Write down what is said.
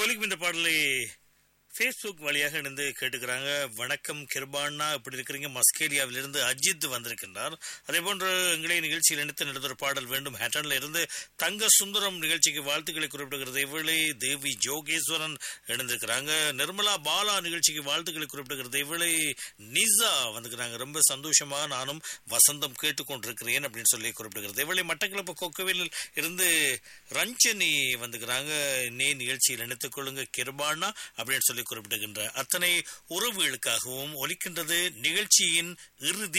ஒலிக்கும் இந்த பாடலை ஃபேஸ்புக் வழியாக இணைந்து கேட்டுக்கிறாங்க வணக்கம் கிருபாண்ணா இப்படி இருக்கிறீங்க மஸ்கேலியாவிலிருந்து அஜித் வந்திருக்கின்றார் அதே போன்று எங்களை நிகழ்ச்சியில் இணைத்து நடந்த ஒரு பாடல் வேண்டும் ஹேட்டன்ல இருந்து தங்க சுந்தரம் நிகழ்ச்சிக்கு வாழ்த்துக்களை குறிப்பிடுகிறது இவளே தேவி ஜோகேஸ்வரன் இணைந்திருக்கிறாங்க நிர்மலா பாலா நிகழ்ச்சிக்கு வாழ்த்துக்களை குறிப்பிடுகிறது இவளே நிசா வந்துக்கிறாங்க ரொம்ப சந்தோஷமா நானும் வசந்தம் கேட்டுக்கொண்டிருக்கிறேன் அப்படின்னு சொல்லி குறிப்பிடுகிறது இவளை மட்டக்களப்பு கொக்கவேலில் இருந்து ரஞ்சனி வந்துக்கிறாங்க நே நிகழ்ச்சியில் இணைத்துக் கொள்ளுங்க கிருபாண்ணா அப்படின்னு சொல்லி குறிப்பிடுகின்ற அத்தனை உறவுகளுக்காகவும் ஒலிக்கின்றது நிகழ்ச்சியின் இறுதி